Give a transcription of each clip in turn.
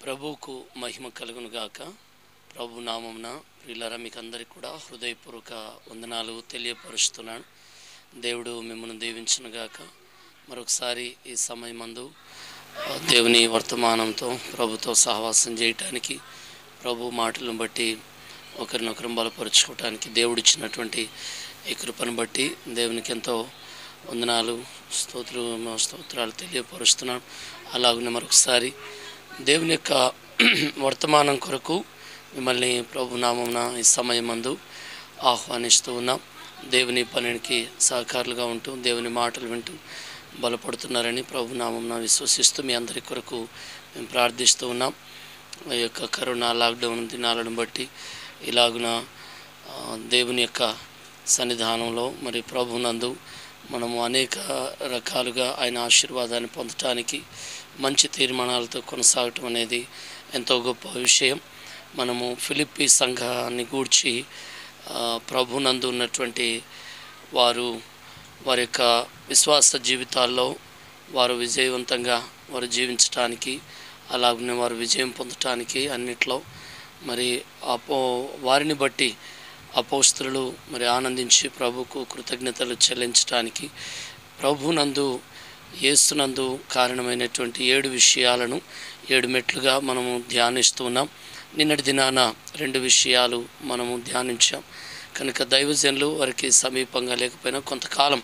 ప్రభువుకు మహిమ కలుగును గాక ప్రభు నామమున ప్రియులారా మీకు అందరికీ కూడా హృదయపూర్వక వందనాలు తెలియపరుస్తున్నాను దేవుడు మిమ్మల్ని దీవించును గాక మరొకసారి ఈ సమయమందు ఆ, దేవుని వర్తమానంతో ప్రభుతో సహవాసం చేయటానికి ప్రభు మాటలను బట్టి ఒకరినొకరు బలపరుచుకోవటానికి దేవుడిచ్చినటువంటి ఈ కృపను బట్టి దేవునికి ఎంతో వందనాలు స్తోత్రు స్తోత్రాలు తెలియపరుస్తున్నాను అలాగనే మరొకసారి దేవుని యొక్క వర్తమానం కొరకు మిమ్మల్ని ప్రభు నామమున ఈ సమయమందు ఆహ్వానిస్తూ ఉన్నాం దేవుని పనికి సహకారులుగా ఉంటూ దేవుని మాటలు వింటూ బలపడుతున్నారని ప్రభు నామమున విశ్వసిస్తూ మీ అందరి కొరకు మేము ప్రార్థిస్తూ ఉన్నాం ఈ యొక్క కరోనా లాక్డౌన్ దినాలను బట్టి ఇలాగున ఆ, దేవుని యొక్క సన్నిధానంలో మరి ప్రభునందు మనము అనేక రకాలుగా ఆయన ఆశీర్వాదాన్ని పొందటానికి మంచి తీర్మానాలతో కొనసాగటం అనేది ఎంతో గొప్ప విషయం మనము ఫిలిప్పి సంఘాన్ని గూర్చి ఆ, ప్రభునందు ఉన్నటువంటి వారు వారి యొక్క విశ్వాస జీవితాల్లో వారు విజయవంతంగా వారు జీవించటానికి అలాగనే వారు విజయం పొందటానికి అన్నిట్లో మరి అపో వారిని బట్టి అపోస్తులు మరి ఆనందించి ప్రభుకు కృతజ్ఞతలు చెల్లించటానికి ప్రభునందు యేసునందు కారణమైనటువంటి ఏడు విషయాలను ఏడు మెట్లుగా మనము ధ్యానిస్తున్నాం నిన్నటి దినాన రెండు విషయాలు మనము ధ్యానించాం కనుక దైవజనులు వారికి సమీపంగా లేకపోయినా కొంతకాలం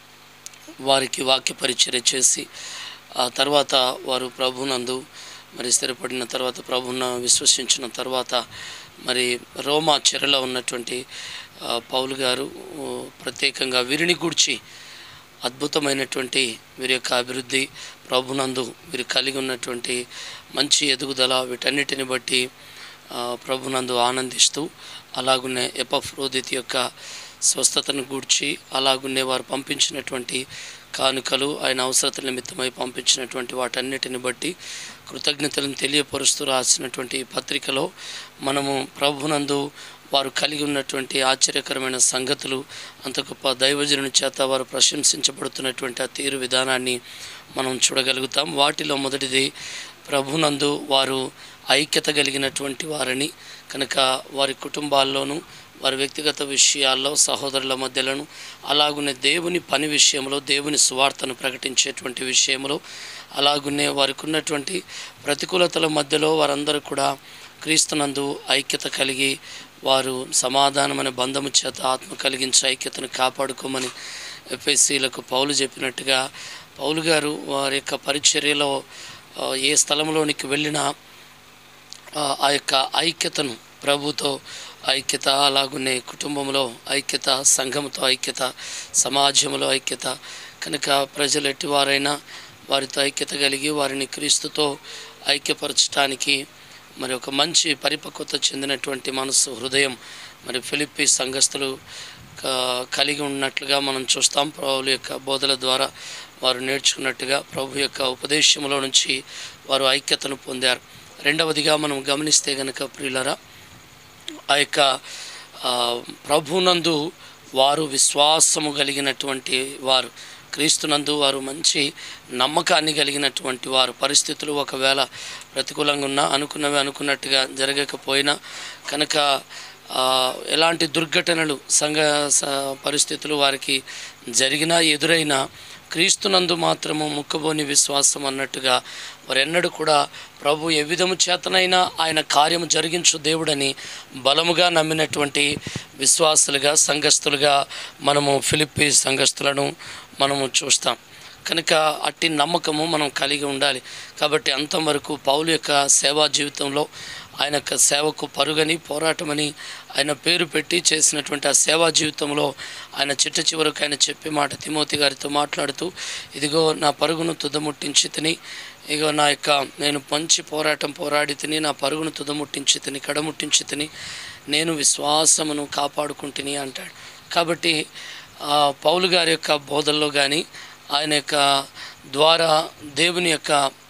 వారికి వాక్య పరిచర్య చేసి ఆ తర్వాత వారు ప్రభునందు మరి స్థిరపడిన తర్వాత ప్రభున విశ్వసించిన తర్వాత మరి రోమా చెరలో ఉన్నటువంటి ఆ, పౌలు గారు ఓ, ప్రత్యేకంగా వీరిని గూర్చి అద్భుతమైనటువంటి వీరి యొక్క అభివృద్ధి ప్రభునందు వీరు కలిగి ఉన్నటువంటి మంచి ఎదుగుదల వీటన్నిటిని బట్టి ఆ, ప్రభునందు ఆనందిస్తూ అలాగునే ఎపఫ్రోదిత్ యొక్క స్వస్థతను గూర్చి అలాగునే వారు పంపించినటువంటి కానుకలు ఆయన అవసరతల నిమిత్తమై పంపించినటువంటి వాటన్నిటిని బట్టి కృతజ్ఞతలను తెలియపరుస్తూ రాసినటువంటి ఈ పత్రికలో మనము ప్రభునందు వారు కలిగి ఉన్నటువంటి ఆశ్చర్యకరమైన సంగతులు అంత గొప్ప దైవజనుని చేత వారు ప్రశంసించబడుతున్నటువంటి ఆ తీరు విధానాన్ని మనం చూడగలుగుతాం వాటిలో మొదటిది ప్రభునందు వారు ఐక్యత కలిగినటువంటి వారని కనుక వారి కుటుంబాల్లోనూ వారి వ్యక్తిగత విషయాల్లో సహోదరుల మధ్యలను అలాగునే దేవుని పని విషయంలో దేవుని సువార్తను ప్రకటించేటువంటి విషయంలో అలాగునే వారికి ఉన్నటువంటి ప్రతికూలతల మధ్యలో వారందరూ కూడా క్రీస్తునందు ఐక్యత కలిగి వారు సమాధానమైన బంధము చేత ఆత్మ కలిగించే ఐక్యతను కాపాడుకోమని ఎఫ్ఎస్సీలకు పౌలు చెప్పినట్టుగా పౌలు గారు వారి యొక్క పరిచర్యలో ఆ, ఏ స్థలంలోనికి వెళ్ళినా ఆ ఆ యొక్క ఐక్యతను ప్రభుతో ఐక్యత అలాగునే కుటుంబంలో ఐక్యత సంఘంతో ఐక్యత సమాజంలో ఐక్యత కనుక ప్రజలు ఎట్టివారైనా వారితో ఐక్యత కలిగి వారిని క్రీస్తుతో ఐక్యపరచడానికి మరి ఒక మంచి పరిపక్వత చెందినటువంటి మనసు హృదయం మరి ఫిలిప్పి సంఘస్థులు క- కలిగి ఉన్నట్లుగా మనం చూస్తాం ప్రభువుల యొక్క బోధల ద్వారా వారు నేర్చుకున్నట్టుగా ప్రభు యొక్క ఉపదేశంలో నుంచి వారు ఐక్యతను పొందారు రెండవదిగా మనం గమనిస్తే గనక ప్రియులరా ఆ యొక్క ఆ, ప్రభునందు వారు విశ్వాసము కలిగినటువంటి వారు క్రీస్తునందు వారు మంచి నమ్మకాన్ని కలిగినటువంటి వారు పరిస్థితులు ఒకవేళ ప్రతికూలంగా ఉన్నా అనుకున్నవి అనుకున్నట్టుగా జరగకపోయినా కనుక ఆ, ఎలాంటి దుర్ఘటనలు సంఘ స- పరిస్థితులు వారికి జరిగినా ఎదురైనా క్రీస్తునందు మాత్రము ముక్కబోని విశ్వాసం అన్నట్టుగా వారెన్నడూ కూడా ప్రభు ఏ విధము చేతనైనా ఆయన కార్యము జరిగించు దేవుడని బలముగా నమ్మినటువంటి విశ్వాసులుగా సంఘస్థులుగా మనము ఫిలిప్పి సంఘస్థులను మనము చూస్తాం కనుక అట్టి నమ్మకము మనం కలిగి ఉండాలి కాబట్టి అంతవరకు పౌలు యొక్క సేవా జీవితంలో ఆయన యొక్క సేవకు పరుగని పోరాటమని ఆయన పేరు పెట్టి చేసినటువంటి ఆ సేవా జీవితంలో ఆయన చిట్ట చివరకు ఆయన చెప్పే మాట తిమోతి గారితో మాట్లాడుతూ ఇదిగో నా పరుగును తుదముట్టించి తిని ఇగో నా యొక్క నేను పంచి పోరాటం పోరాడి తిని నా పరుగును తుదముట్టించి తిని కడముట్టించి తిని నేను విశ్వాసమును కాపాడుకుంటుని అంటాడు కాబట్టి ఆ, పౌలు గారి యొక్క బోధల్లో కానీ ఆయన యొక్క ద్వారా దేవుని యొక్క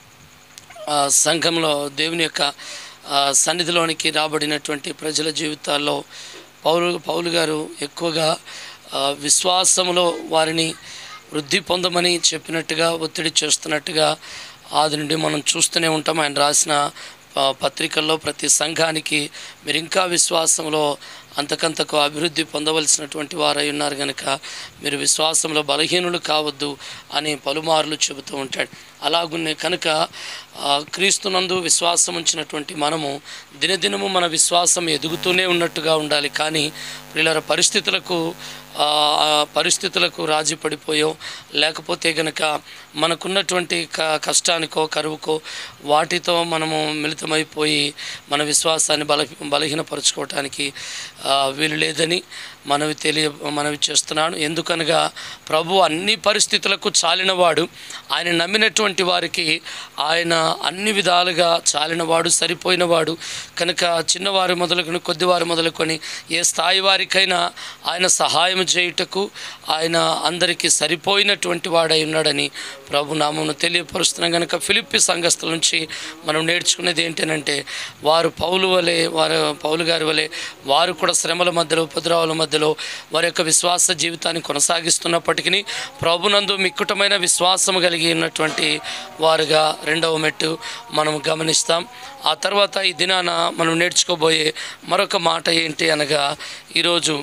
ఆ, సంఘంలో దేవుని యొక్క ఆ, సన్నిధిలోనికి రాబడినటువంటి ప్రజల జీవితాల్లో పౌలు పౌలు గారు ఎక్కువగా ఆ, విశ్వాసములో వారిని వృద్ధి పొందమని చెప్పినట్టుగా ఒత్తిడి చేస్తున్నట్టుగా ఆది నుండి మనం చూస్తూనే ఉంటాం ఆయన రాసిన ఆ, పత్రికల్లో ప్రతి సంఘానికి మీరు ఇంకా విశ్వాసంలో అంతకంతకు అభివృద్ధి పొందవలసినటువంటి వారై ఉన్నారు కనుక మీరు విశ్వాసంలో బలహీనులు కావద్దు అని పలుమార్లు చెబుతూ ఉంటాడు అలాగున్నే కనుక ఆ, క్రీస్తునందు విశ్వాసం ఉంచినటువంటి మనము దినదినము మన విశ్వాసం ఎదుగుతూనే ఉన్నట్టుగా ఉండాలి కానీ వీళ్ళ పరిస్థితులకు ఆ ఆ పరిస్థితులకు రాజీ పడిపోయో లేకపోతే గనక మనకున్నటువంటి క కష్టానికో కరువుకో వాటితో మనము మిళితమైపోయి మన విశ్వాసాన్ని బల బలహీనపరచుకోవటానికి ఆ, వీలు లేదని మనవి తెలియ మనవి చేస్తున్నాను ఎందుకనగా ప్రభు అన్ని పరిస్థితులకు చాలినవాడు ఆయన నమ్మినటువంటి వారికి ఆయన అన్ని విధాలుగా చాలినవాడు సరిపోయినవాడు కనుక చిన్నవారు మొదలుకొని కొద్దివారు మొదలుకొని ఏ స్థాయి వారికైనా ఆయన సహాయం చేయుటకు ఆయన అందరికీ సరిపోయినటువంటి వాడై ఉన్నాడని ప్రభు నామమును తెలియపరుస్తున్నాం కనుక ఫిలిప్పి సంఘస్థల నుంచి మనం నేర్చుకునేది ఏంటంటే వారు పౌలు వలె వారు పౌలు గారి వలె వారు కూడా శ్రమల మధ్యలో ఉపద్రవాల మధ్యలో వారి యొక్క విశ్వాస జీవితాన్ని కొనసాగిస్తున్నప్పటికీ ప్రభునందు మిక్కుటమైన విశ్వాసం కలిగి ఉన్నటువంటి వారుగా రెండవ మెట్టు మనం గమనిస్తాం ఆ తర్వాత ఈ దినాన మనం నేర్చుకోబోయే మరొక మాట ఏంటి అనగా ఈరోజు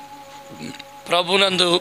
ప్రభునందు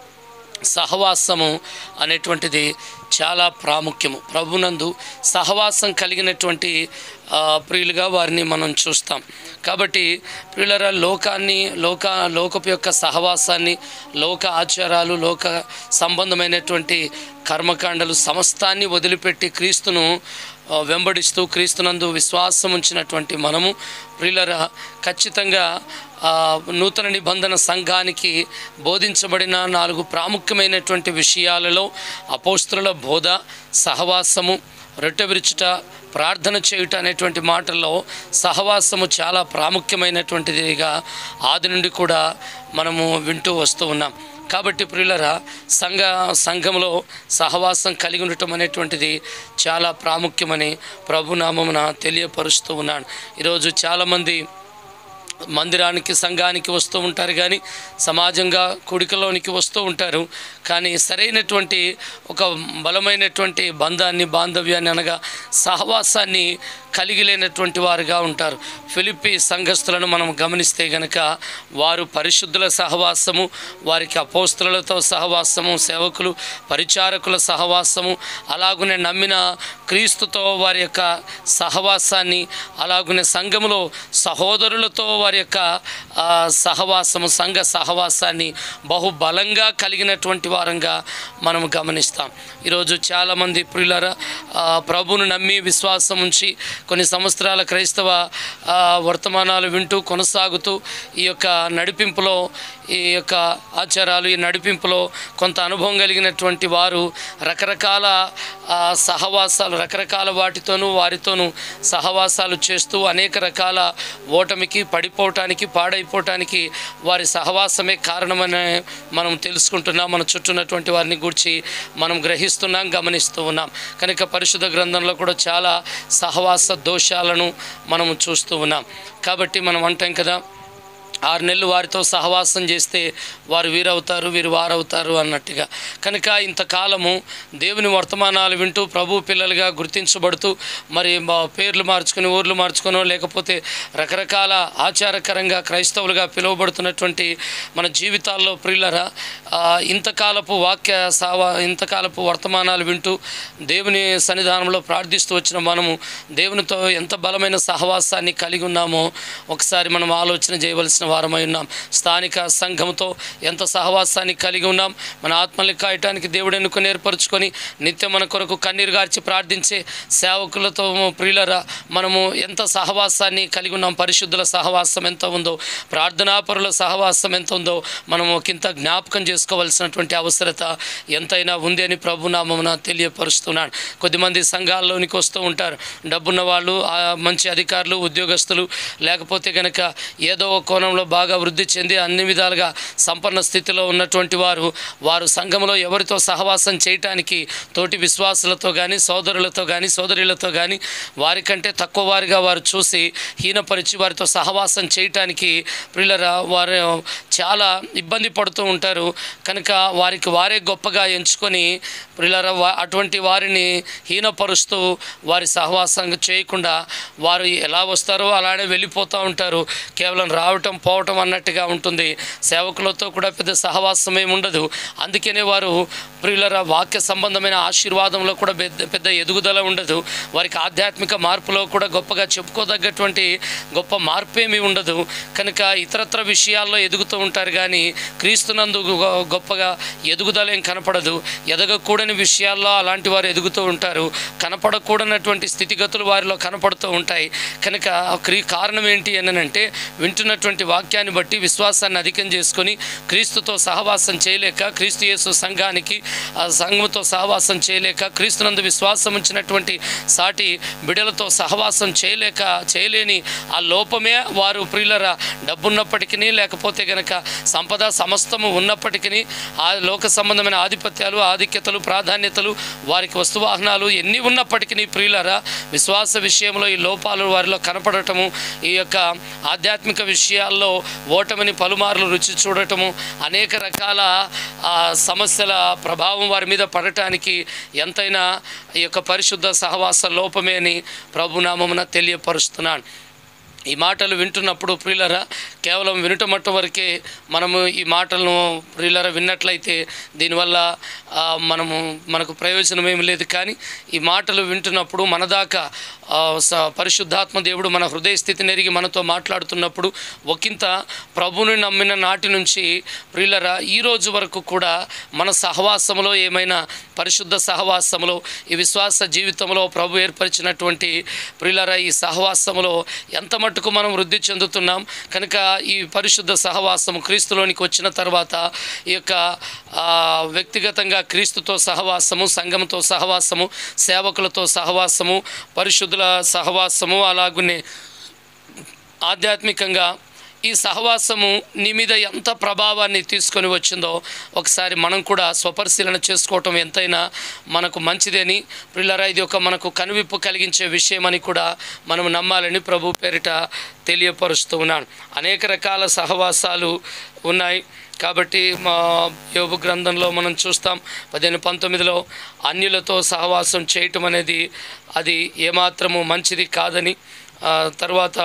సహవాసము అనేటువంటిది చాలా ప్రాముఖ్యము ప్రభునందు సహవాసం కలిగినటువంటి ఆ, ప్రియులుగా వారిని మనం చూస్తాం కాబట్టి ప్రియులరా లోకాన్ని లోక లోకపు యొక్క సహవాసాన్ని లోక ఆచారాలు లోక సంబంధమైనటువంటి కర్మకాండలు సమస్తాన్ని వదిలిపెట్టి క్రీస్తును ఆ, వెంబడిస్తూ క్రీస్తునందు విశ్వాసం ఉంచినటువంటి మనము ప్రియులరా ఖచ్చితంగా ఆ, నూతన నిబంధన సంఘానికి బోధించబడిన నాలుగు ప్రాముఖ్యమైనటువంటి విషయాలలో అపోస్తుల బోధ సహవాసము రొట్టె విరుచుట ప్రార్థన చేయుట అనేటువంటి మాటల్లో సహవాసము చాలా ప్రాముఖ్యమైనటువంటిదిగా ఆది నుండి కూడా మనము వింటూ వస్తూ ఉన్నాం కాబట్టి ప్రియులరా సంఘ సంఘంలో సహవాసం కలిగి ఉండటం అనేటువంటిది చాలా ప్రాముఖ్యమని ప్రభునామమున తెలియపరుస్తూ ఉన్నాను ఈరోజు చాలామంది మందిరానికి సంఘానికి వస్తూ ఉంటారు కానీ సమాజంగా కూడికలోనికి వస్తూ ఉంటారు కానీ సరైనటువంటి ఒక బలమైనటువంటి బంధాన్ని బాంధవ్యాన్ని అనగా సహవాసాన్ని కలిగి లేనటువంటి వారుగా ఉంటారు ఫిలిప్పి సంఘస్థులను మనం గమనిస్తే గనక వారు పరిశుద్ధుల సహవాసము వారికి అపోస్తులతో సహవాసము సేవకులు పరిచారకుల సహవాసము అలాగునే నమ్మిన క్రీస్తుతో వారి యొక్క సహవాసాన్ని అలాగునే సంఘములో సహోదరులతో వారి యొక్క ఆ, సహవాసము సంఘ సహవాసాన్ని బహుబలంగా కలిగినటువంటి వారంగా మనం గమనిస్తాం ఈరోజు చాలామంది ప్రియులర ప్రభును నమ్మి విశ్వాసం ఉంచి కొన్ని సంవత్సరాల క్రైస్తవ ఆ, వర్తమానాలు వింటూ కొనసాగుతూ ఈ యొక్క నడిపింపులో ఈ యొక్క ఆచారాలు ఈ నడిపింపులో కొంత అనుభవం కలిగినటువంటి వారు రకరకాల ఆ, సహవాసాలు రకరకాల వాటితోనూ వారితోనూ సహవాసాలు చేస్తూ అనేక రకాల ఓటమికి పడిపోవటానికి పాడైపోవటానికి వారి సహవాసమే కారణమని మనం తెలుసుకుంటున్నాం మన చుట్టూ ఉన్నటువంటి వారిని గూర్చి మనం గ్రహిస్తున్నాం గమనిస్తూ ఉన్నాం కనుక పరిశుద్ధ గ్రంథంలో కూడా చాలా సహవాస దోషాలను మనం చూస్తూ ఉన్నాం కాబట్టి మనం అంటాం కదా ఆరు నెలలు వారితో సహవాసం చేస్తే వారు వీరవుతారు వీరు వారవుతారు అన్నట్టుగా కనుక ఇంతకాలము దేవుని వర్తమానాలు వింటూ ప్రభు పిల్లలుగా గుర్తించబడుతూ మరి మా పేర్లు మార్చుకుని ఊర్లు మార్చుకునో లేకపోతే రకరకాల ఆచారకరంగా క్రైస్తవులుగా పిలువబడుతున్నటువంటి మన జీవితాల్లో ప్రియులరా ఆ, ఇంతకాలపు వాక్య సావా ఇంతకాలపు వర్తమానాలు వింటూ దేవుని సన్నిధానంలో ప్రార్థిస్తూ వచ్చిన మనము దేవునితో ఎంత బలమైన సహవాసాన్ని కలిగి ఉన్నామో ఒకసారి మనం ఆలోచన చేయవలసిన వారమై ఉన్నాం స్థానిక సంఘంతో ఎంత సహవాసాన్ని కలిగి ఉన్నాం మన ఆత్మల్ని కాయటానికి దేవుడు ఎన్నుకొని ఏర్పరచుకొని నిత్యం మన కొరకు కన్నీరు గార్చి ప్రార్థించే సేవకులతో ప్రియులరా మనము ఎంత సహవాసాన్ని కలిగి ఉన్నాం పరిశుద్ధుల సహవాసం ఎంత ఉందో ప్రార్థనాపరుల సహవాసం ఎంత ఉందో మనం ఒకంత జ్ఞాపకం చేసుకోవాల్సినటువంటి అవసరత ఎంతైనా ఉంది అని ప్రభునామమున తెలియపరుస్తున్నాడు కొద్దిమంది సంఘాల్లోనికి వస్తూ ఉంటారు డబ్బున్న వాళ్ళు ఆ మంచి అధికారులు ఉద్యోగస్తులు లేకపోతే కనుక ఏదో ఒక కోణంలో వ్యాపారంలో బాగా వృద్ధి చెంది అన్ని విధాలుగా సంపన్న స్థితిలో ఉన్నటువంటి వారు వారు సంఘంలో ఎవరితో సహవాసం చేయటానికి తోటి విశ్వాసులతో కానీ సోదరులతో కానీ సోదరులతో కానీ వారికంటే తక్కువ వారిగా వారు చూసి హీనపరిచి వారితో సహవాసం చేయటానికి ప్రియులరా వారు చాలా ఇబ్బంది పడుతూ ఉంటారు కనుక వారికి వారే గొప్పగా ఎంచుకొని ప్రియులరా వా- అటువంటి వారిని హీనపరుస్తూ వారి సహవాసం చేయకుండా వారు ఎలా వస్తారో అలానే వెళ్ళిపోతూ ఉంటారు కేవలం రావటం పోవటం అన్నట్టుగా ఉంటుంది సేవకులతో కూడా పెద్ద సహవాసం ఏమి ఉండదు అందుకనే వారు ప్రియులర వాక్య సంబంధమైన ఆశీర్వాదంలో కూడా పెద్ద పెద్ద ఎదుగుదల ఉండదు వారికి ఆధ్యాత్మిక మార్పులో కూడా గొప్పగా చెప్పుకోదగ్గటువంటి గొప్ప మార్పు ఏమీ ఉండదు కనుక ఇతరత్ర విషయాల్లో ఎదుగుతూ ఉంటారు కానీ క్రీస్తునందు గొ- గొప్పగా ఎదుగుదల ఏం కనపడదు ఎదగకూడని విషయాల్లో అలాంటి వారు ఎదుగుతూ ఉంటారు కనపడకూడనటువంటి స్థితిగతులు వారిలో కనపడుతూ ఉంటాయి కనుక క్రీ కారణం ఏంటి అని అంటే వింటున్నటువంటి వాక్యాన్ని బట్టి విశ్వాసాన్ని అధికం చేసుకొని క్రీస్తుతో సహవాసం చేయలేక క్రీస్తు యేసు సంఘానికి ఆ సంఘంతో సహవాసం చేయలేక క్రీస్తునందు విశ్వాసం ఉంచినటువంటి సాటి బిడలతో సహవాసం చేయలేక చేయలేని ఆ లోపమే వారు ప్రియులర డబ్బున్నప్పటికీ లేకపోతే గనక సంపద సమస్తము ఉన్నప్పటికీ ఆ లోక సంబంధమైన ఆధిపత్యాలు ఆధిక్యతలు ప్రాధాన్యతలు వారికి వస్తువాహనాలు ఎన్ని ఉన్నప్పటికీ ప్రియులరా విశ్వాస విషయంలో ఈ లోపాలు వారిలో కనపడటము ఈ యొక్క ఆధ్యాత్మిక విషయాల్లో ఓటమిని పలుమార్లు రుచి చూడటము అనేక రకాల ఆ, సమస్యల ప్రభావం వారి మీద పడటానికి ఎంతైనా ఈ యొక్క పరిశుద్ధ సహవాస లోపమే అని ప్రభునామమున తెలియపరుస్తున్నాను ఈ మాటలు వింటున్నప్పుడు ప్రియులరా కేవలం వినటం మట్టు వరకే మనము ఈ మాటలను ప్రియులరా విన్నట్లయితే దీనివల్ల ఆ, మనము మనకు ప్రయోజనం ఏమి లేదు కానీ ఈ మాటలు వింటున్నప్పుడు మన దాకా ఆ, స- పరిశుద్ధాత్మ దేవుడు మన హృదయ స్థితిని ఎరిగి మనతో మాట్లాడుతున్నప్పుడు ఒకంత ప్రభుని నమ్మిన నాటి నుంచి ప్రియులరా ఈ రోజు వరకు కూడా మన సహవాసంలో ఏమైనా పరిశుద్ధ సహవాసంలో ఈ విశ్వాస జీవితంలో ప్రభు ఏర్పరిచినటువంటి ప్రియులరా ఈ సహవాసంలో ఎంత మట్టుకు మనం వృద్ధి చెందుతున్నాం కనుక ఈ పరిశుద్ధ సహవాసం క్రీస్తులోనికి వచ్చిన తర్వాత ఈ యొక్క ఆ, వ్యక్తిగతంగా క్రీస్తుతో సహవాసము సంఘంతో సహవాసము సేవకులతో సహవాసము పరిశుద్ధుల సహవాసము అలాగునే ఆధ్యాత్మికంగా ఈ సహవాసము నీ మీద ఎంత ప్రభావాన్ని తీసుకొని వచ్చిందో ఒకసారి మనం కూడా స్వపరిశీలన చేసుకోవటం ఎంతైనా మనకు మంచిదని పిల్లరా ఇది ఒక మనకు కనువిప్పు కలిగించే విషయమని కూడా మనం నమ్మాలని ప్రభు పేరిట తెలియపరుస్తూ ఉన్నాను అనేక రకాల సహవాసాలు ఉన్నాయి కాబట్టి మా యోగు గ్రంథంలో మనం చూస్తాం పదిహేను పంతొమ్మిదిలో అన్యులతో సహవాసం చేయటం అనేది అది ఏమాత్రము మంచిది కాదని ఆ, తర్వాత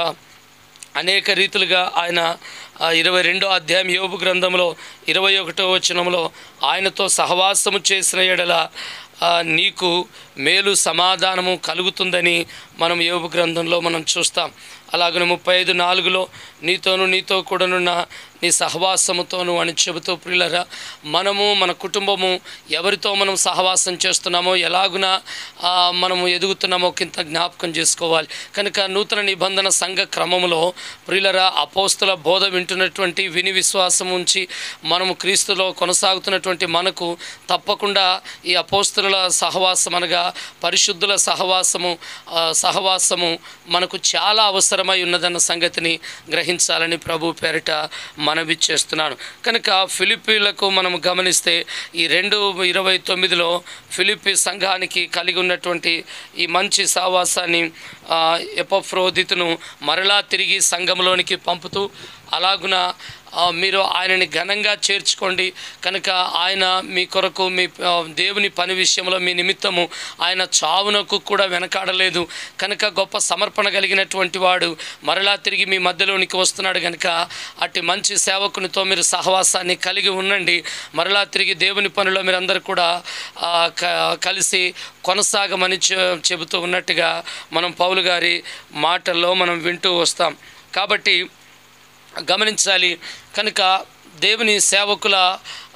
అనేక రీతులుగా ఆయన ఆ, ఇరవై రెండో అధ్యాయం యోబు గ్రంథంలో ఇరవై ఒకటో వచనంలో ఆయనతో సహవాసము చేసిన ఎడల ఆ, నీకు మేలు సమాధానము కలుగుతుందని మనం యోబు గ్రంథంలో మనం చూస్తాం అలాగనే ముప్పై ఐదు నాలుగులో నీతోను నీతో కూడానున్న నీ సహవాసముతోను అని చెబుతూ ప్రియులరా మనము మన కుటుంబము ఎవరితో మనం సహవాసం చేస్తున్నామో ఎలాగున ఆ, మనము ఎదుగుతున్నామో కింద జ్ఞాపకం చేసుకోవాలి కనుక నూతన నిబంధన సంఘ క్రమంలో ప్రియులరా అపోస్తుల బోధ వింటున్నటువంటి విని విశ్వాసం ఉంచి మనము క్రీస్తులో కొనసాగుతున్నటువంటి మనకు తప్పకుండా ఈ అపోస్తుల సహవాసం అనగా పరిశుద్ధుల సహవాసము ఆ, సహవాసము మనకు చాలా అవసరమై ఉన్నదన్న సంగతిని గ్రహించాలని ప్రభు పేరిట మనవి చేస్తున్నాను కనుక ఫిలిపీలకు మనం గమనిస్తే ఈ రెండు ఇరవై తొమ్మిదిలో ఫిలిపి సంఘానికి కలిగి ఉన్నటువంటి ఈ మంచి సహవాసాన్ని ఆ, ఎపఫ్రోదితును మరలా తిరిగి సంఘంలోనికి పంపుతూ అలాగున ఆ, మీరు ఆయనని ఘనంగా చేర్చుకోండి కనుక ఆయన మీ కొరకు మీ ఆ, దేవుని పని విషయంలో మీ నిమిత్తము ఆయన చావునకు కూడా వెనకాడలేదు కనుక గొప్ప సమర్పణ కలిగినటువంటి వాడు మరలా తిరిగి మీ మధ్యలోనికి వస్తున్నాడు కనుక అట్టి మంచి సేవకునితో మీరు సహవాసాన్ని కలిగి ఉండండి మరలా తిరిగి దేవుని పనిలో మీరందరూ కూడా ఆ, క- కలిసి కొనసాగమని చె- చెబుతూ ఉన్నట్టుగా మనం పౌలు గారి మాటల్లో మనం వింటూ వస్తాం కాబట్టి గమనించాలి కనుక దేవుని సేవకుల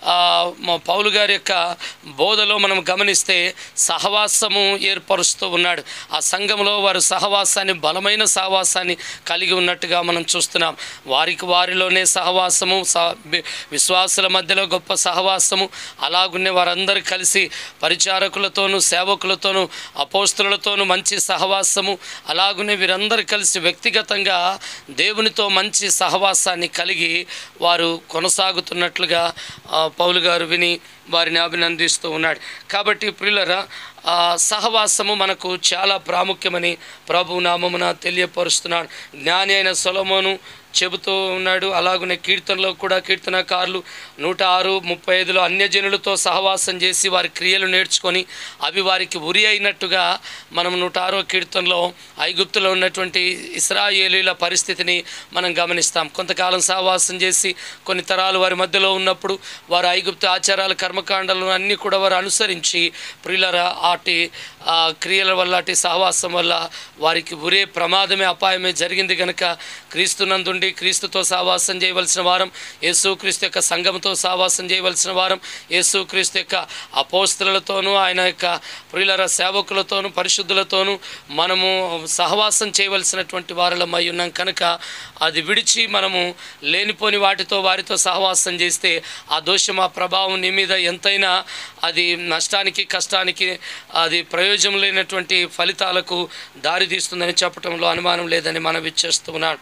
ఆ, మా పౌలు గారి యొక్క బోధలో మనం గమనిస్తే సహవాసము ఏర్పరుస్తూ ఉన్నాడు ఆ సంఘంలో వారు సహవాసాన్ని బలమైన సహవాసాన్ని కలిగి ఉన్నట్టుగా మనం చూస్తున్నాం వారికి వారిలోనే సహవాసము స- వి- విశ్వాసుల మధ్యలో గొప్ప సహవాసము అలాగునే వారందరూ కలిసి పరిచారకులతోనూ సేవకులతోనూ అపోస్తులతోనూ మంచి సహవాసము అలాగునే వీరందరూ కలిసి వ్యక్తిగతంగా దేవునితో మంచి సహవాసాన్ని కలిగి వారు కొనసాగుతున్నట్లుగా ఆ, పౌలు గారు విని వారిని అభినందిస్తూ ఉన్నాడు కాబట్టి ప్రియులరా ఆ, సహవాసము మనకు చాలా ప్రాముఖ్యమని ప్రభు నామమున తెలియపరుస్తున్నాడు జ్ఞాని అయిన సొలమోను చెబుతూ ఉన్నాడు అలాగనే కీర్తనలో కూడా కీర్తనకారులు నూట ఆరు ముప్పై ఐదులో అన్యజనులతో సహవాసం చేసి వారి క్రియలు నేర్చుకొని అవి వారికి ఉరి అయినట్టుగా మనం నూట ఆరో కీర్తనలో ఐగుప్తులో ఉన్నటువంటి ఇస్రాయేలీల పరిస్థితిని మనం గమనిస్తాం కొంతకాలం సహవాసం చేసి కొన్ని తరాలు వారి మధ్యలో ఉన్నప్పుడు వారు ఐగుప్తు ఆచారాలు కర్మకాండాలను అన్నీ కూడా వారు అనుసరించి ప్రియులర ఆటి ఆ క్రియల వల్ల అటు సహవాసం వల్ల వారికి ఉరే ప్రమాదమే అపాయమే జరిగింది కనుక క్రీస్తునందుండి క్రీస్తుతో సహవాసం చేయవలసిన వారం యేసు క్రీస్తు యొక్క సంఘంతో సహవాసం చేయవలసిన వారం యేసు క్రీస్తు యొక్క అపోస్తులతోనూ ఆయన యొక్క ప్రియులర సేవకులతోనూ పరిశుద్ధులతోనూ మనము సహవాసం చేయవలసినటువంటి వారలమై ఉన్నాం కనుక అది విడిచి మనము లేనిపోని వాటితో వారితో సహవాసం చేస్తే ఆ దోషం ఆ ప్రభావం నీ మీద ఎంతైనా అది నష్టానికి కష్టానికి అది ప్రయోజనం లేనటువంటి ఫలితాలకు దారి తీస్తుందని చెప్పడంలో అనుమానం లేదని మనం ఇచ్చేస్తున్నాడు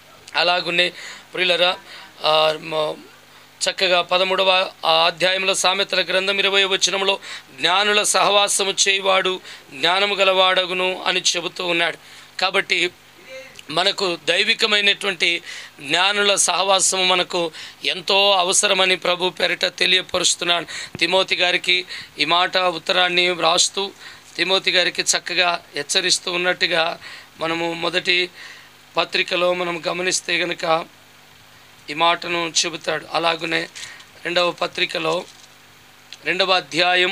అలాగునే ప్రియులరా ఆ, మ- చక్కగా పదమూడవ ఆ అధ్యాయంలో సామెతల గ్రంథం ఇరవై వచనంలో జ్ఞానుల సహవాసము చేయవాడు జ్ఞానము గలవాడగును అని చెబుతూ ఉన్నాడు కాబట్టి మనకు దైవికమైనటువంటి జ్ఞానుల సహవాసము మనకు ఎంతో అవసరమని ప్రభు పెరట తెలియపరుస్తున్నాను తిమోతి గారికి ఈ మాట ఉత్తరాన్ని వ్రాస్తూ తిమోతి గారికి చక్కగా హెచ్చరిస్తూ ఉన్నట్టుగా మనము మొదటి పత్రికలో మనం గమనిస్తే గనుక ఈ మాటను చెబుతాడు అలాగనే రెండవ పత్రికలో రెండవ అధ్యాయం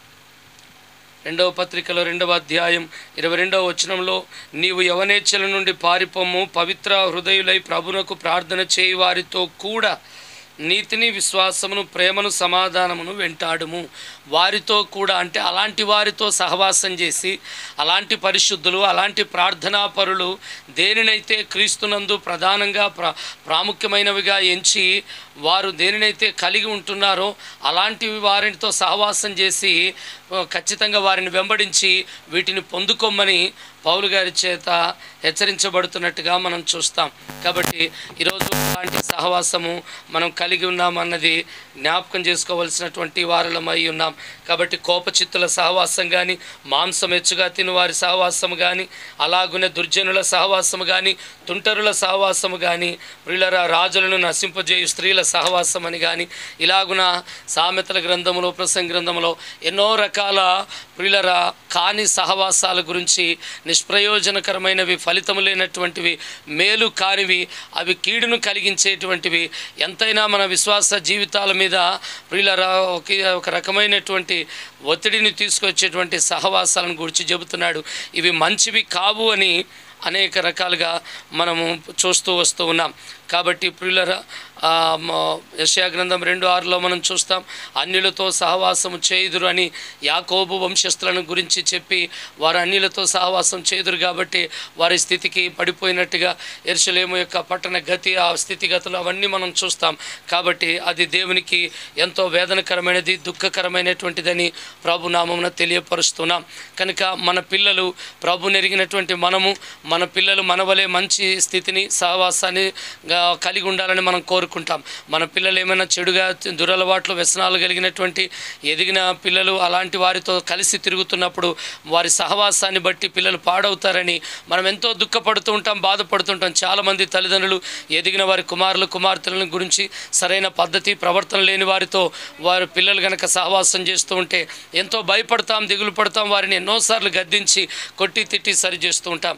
రెండవ పత్రికలో రెండవ అధ్యాయం ఇరవై రెండవ వచనంలో నీవు యవనేచ్ఛల నుండి పారిపోము పవిత్ర హృదయులై ప్రభునకు ప్రార్థన చేయి వారితో కూడా నీతిని విశ్వాసమును ప్రేమను సమాధానమును వెంటాడుము వారితో కూడా అంటే అలాంటి వారితో సహవాసం చేసి అలాంటి పరిశుద్ధులు అలాంటి ప్రార్థనా పరులు దేనినైతే క్రీస్తునందు ప్రధానంగా ప్ర ప్రాముఖ్యమైనవిగా ఎంచి వారు దేనినైతే కలిగి ఉంటున్నారో అలాంటి వారితో సహవాసం చేసి ఆ, ఖచ్చితంగా వారిని వెంబడించి వీటిని పొందుకోమని పౌలు గారి చేత హెచ్చరించబడుతున్నట్టుగా మనం చూస్తాం కాబట్టి ఈరోజు అలాంటి సహవాసము మనం కలిగి ఉన్నామన్నది జ్ఞాపకం చేసుకోవలసినటువంటి వారలమై ఉన్నాం కాబట్టి కోపచిత్తుల సహవాసం కానీ మాంసం ఎచ్చుగా తిని వారి సహవాసం కానీ అలాగునే దుర్జనుల సహవాసము కానీ తుంటరుల సహవాసము కానీ ప్రియులర రాజులను నశింపజేయు స్త్రీల సహవాసం అని కానీ ఇలాగున సామెతల గ్రంథములో ప్రసంగ గ్రంథములో ఎన్నో రకాల ప్రియులర కాని సహవాసాల గురించి నిష్ప్రయోజనకరమైనవి ఫలితము లేనటువంటివి మేలు కానివి అవి కీడును కలిగించేటువంటివి ఎంతైనా మన విశ్వాస జీవితాల మీద ప్రియులరా ఒక ఒక రకమైనటువంటి ఒత్తిడిని తీసుకొచ్చేటువంటి సహవాసాలను గురించి చెబుతున్నాడు ఇవి మంచివి కావు అని అనేక రకాలుగా మనము చూస్తూ వస్తూ ఉన్నాం కాబట్టి ప్రియులరా ఆ, మ- యెషయా గ్రంథం రెండు ఆరులో మనం చూస్తాం అన్యులతో సహవాసము చేయుదురు అని యాకోబు వంశస్థులను గురించి చెప్పి వారు అన్యులతో సహవాసం చేయుదురు కాబట్టి వారి స్థితికి పడిపోయినట్టుగా ఎరుసలేము యొక్క పట్టణ గతి ఆ స్థితిగతులు అవన్నీ మనం చూస్తాం కాబట్టి అది దేవునికి ఎంతో వేదనకరమైనది దుఃఖకరమైనటువంటిదని ప్రభు నామమున తెలియపరుస్తున్నాం కనుక మన పిల్లలు ప్రభు నెరిగినటువంటి మనము మన పిల్లలు మన వలె మంచి స్థితిని సహవాసాన్ని గా కలిగి ఉండాలని మనం కోరుకుంటాం మన పిల్లలు ఏమైనా చెడుగా దురలవాట్లు వ్యసనాలు కలిగినటువంటి ఎదిగిన పిల్లలు అలాంటి వారితో కలిసి తిరుగుతున్నప్పుడు వారి సహవాసాన్ని బట్టి పిల్లలు పాడవుతారని మనం ఎంతో దుఃఖపడుతూ ఉంటాం బాధపడుతుంటాం చాలామంది తల్లిదండ్రులు ఎదిగిన వారి కుమారులు కుమార్తెలను గురించి సరైన పద్ధతి ప్రవర్తన లేని వారితో వారి పిల్లలు గనక సహవాసం చేస్తూ ఉంటే ఎంతో భయపడతాం దిగులు పడతాం వారిని ఎన్నోసార్లు గద్దించి కొట్టి తిట్టి సరి చేస్తూ ఉంటాం అలా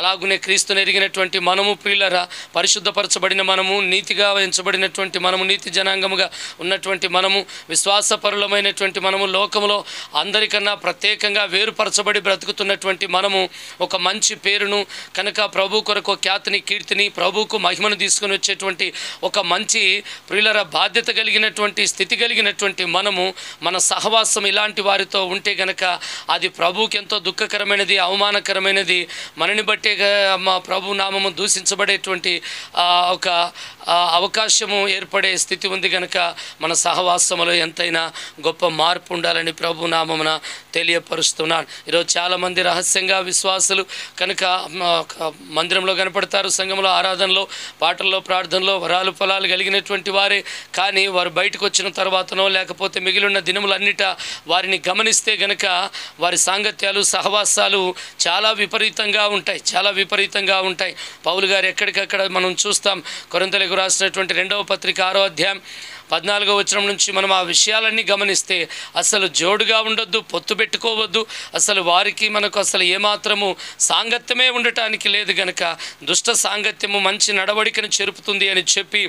అలాగునే క్రీస్తుని ఎరిగినటువంటి మనము ప్రియులరా పరిశుద్ధపరచబడిన మనము నీతిగా ఎంచబడినటువంటి మనము నీతి జనాంగముగా ఉన్నటువంటి మనము విశ్వాసపరులమైనటువంటి మనము లోకములో అందరికన్నా ప్రత్యేకంగా వేరుపరచబడి బ్రతుకుతున్నటువంటి మనము ఒక మంచి పేరును కనుక ప్రభు కొరకు ఖ్యాతిని కీర్తిని ప్రభువుకు మహిమను తీసుకుని వచ్చేటువంటి ఒక మంచి ప్రియులర బాధ్యత కలిగినటువంటి స్థితి కలిగినటువంటి మనము మన సహవాసం ఇలాంటి వారితో ఉంటే గనక అది ప్రభువుకి ఎంతో దుఃఖకరమైనది అవమానకరమైనది మనని బట్టే గా- మా ప్రభు నామము దూషించబడేటువంటి ఆ, ఒక ఆ, అవకాశము ఏర్పడే స్థితి ఉంది కనుక మన సహవాసములో ఎంతైనా గొప్ప మార్పు ఉండాలని ప్రభు నామమున తెలియపరుస్తున్నాను ఈరోజు చాలామంది రహస్యంగా విశ్వాసులు కనుక మ, ఒక మందిరంలో కనపడతారు సంఘంలో ఆరాధనలో పాటల్లో ప్రార్థనలో వరాలు ఫలాలు కలిగినటువంటి వారే కానీ వారు బయటకు వచ్చిన తర్వాతనో లేకపోతే మిగిలిన దినములన్నిట వారిని గమనిస్తే గనక వారి సాంగత్యాలు సహవాసాలు చాలా విపరీతంగా ఉంటాయి చాలా విపరీతంగా ఉంటాయి పౌలు గారు ఎక్కడికక్కడ మనం చూస్తాం కొరంతలకు రాసినటువంటి రెండవ పత్రిక ఆరో అధ్యాయం పద్నాలుగో వచనం నుంచి మనం ఆ విషయాలన్నీ గమనిస్తే అసలు జోడుగా ఉండొద్దు పొత్తు పెట్టుకోవద్దు అసలు వారికి మనకు అసలు ఏమాత్రము సాంగత్యమే ఉండటానికి లేదు గనక దుష్ట సాంగత్యము మంచి నడవడికను చెరుపుతుంది అని చెప్పి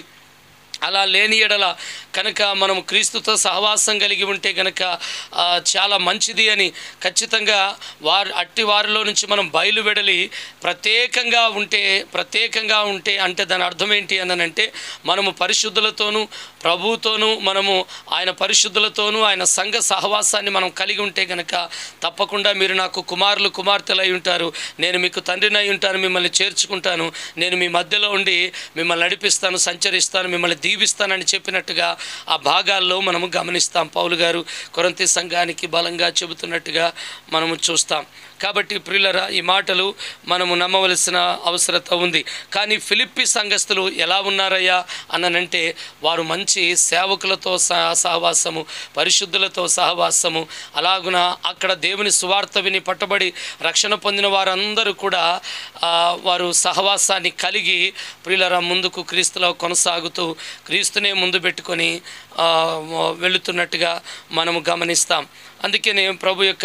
అలా లేని ఎడల కనుక మనం క్రీస్తుతో సహవాసం కలిగి ఉంటే కనుక ఆ, చాలా మంచిది అని ఖచ్చితంగా వారు అట్టి వారిలో నుంచి మనం బయలువెడలి ప్రత్యేకంగా ఉంటే ప్రత్యేకంగా ఉంటే అంటే దాని అర్థం ఏంటి అని అంటే మనము పరిశుద్ధులతోనూ ప్రభువుతోనూ మనము ఆయన పరిశుద్ధులతోనూ ఆయన సంఘ సహవాసాన్ని మనం కలిగి ఉంటే కనుక తప్పకుండా మీరు నాకు కుమారులు కుమార్తెలు అయి ఉంటారు నేను మీకు తండ్రిని అయి ఉంటాను మిమ్మల్ని చేర్చుకుంటాను నేను మీ మధ్యలో ఉండి మిమ్మల్ని నడిపిస్తాను సంచరిస్తాను మిమ్మల్ని దీవిస్తానని చెప్పినట్టుగా ఆ భాగాల్లో మనము గమనిస్తాం పౌలు గారు కొరంతి సంఘానికి బలంగా చెబుతున్నట్టుగా మనము చూస్తాం కాబట్టి ప్రియులరా ఈ మాటలు మనము నమ్మవలసిన అవసరత ఉంది కానీ ఫిలిప్పి సంఘస్థులు ఎలా ఉన్నారయ్యా అన్ననంటే వారు మంచి సేవకులతో సహ- సహవాసము పరిశుద్ధులతో సహవాసము అలాగున అక్కడ దేవుని సువార్త విని పట్టబడి రక్షణ పొందిన వారందరూ కూడా ఆ, వారు సహవాసాన్ని కలిగి ప్రియులరా ముందుకు క్రీస్తులో కొనసాగుతూ క్రీస్తునే ముందు పెట్టుకొని ఆ, వెళుతున్నట్టుగా మనము గమనిస్తాం అందుకనే ప్రభు యొక్క